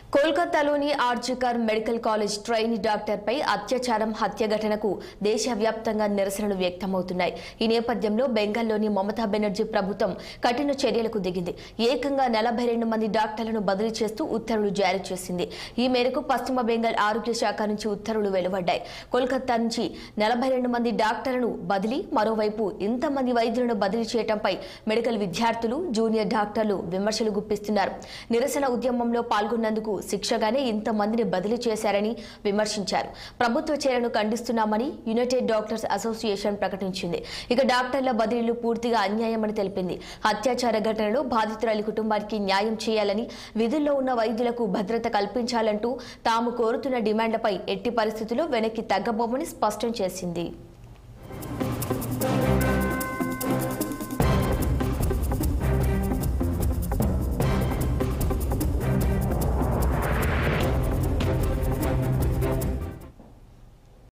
కోల్కతాలోని RG Kar medical college trainee డాక్టర్పై అత్యాచారం హత్య ఘటనకు దేశవ్యాప్తంగా నిరసనలు వ్యక్తమవుతున్నాయి ఈ నేపథ్యంలో బెంగాల్లోని మమతా బెనర్జీ ప్రభుత్వం కఠిన చర్యలకు దిగింది ఏకంగా నలభై రెండు మంది డాక్టర్లను బదిలీ చేస్తూ ఉత్తర్వులు జారీ చేసింది ఈ మేరకు పశ్చిమ బెంగాల్ ఆరోగ్య శాఖ నుంచి ఉత్తర్వులు వెలువడ్డాయి కోల్కతా నుంచి నలభై రెండు మంది డాక్టర్లను బదిలీ మరోవైపు ఇంతమంది వైద్యులను బదిలీ చేయడంపై మెడికల్ విద్యార్థులు జూనియర్ డాక్టర్లు విమర్శలు గుప్పిస్తున్నారు నిరసన ఉద్యమంలో పాల్గొన్నందుకు శిక్షగానే ఇంతమందిని బదిలీ చేశారని విమర్శించారు ప్రభుత్వ చర్యను ఖండిస్తున్నామని యునైటెడ్ డాక్టర్స్ అసోసియేషన్ ప్రకటించింది ఇక డాక్టర్ల బదిలీలు పూర్తిగా అన్యాయమని తెలిపింది అత్యాచార ఘటనలో బాధితురాలి కుటుంబానికి న్యాయం చేయాలని విధుల్లో ఉన్న వైద్యులకు భద్రత కల్పించాలంటూ తాము కోరుతున్న డిమాండ్లపై ఎట్టి పరిస్థితుల్లో వెనక్కి తగ్గబోమని స్పష్టం చేసింది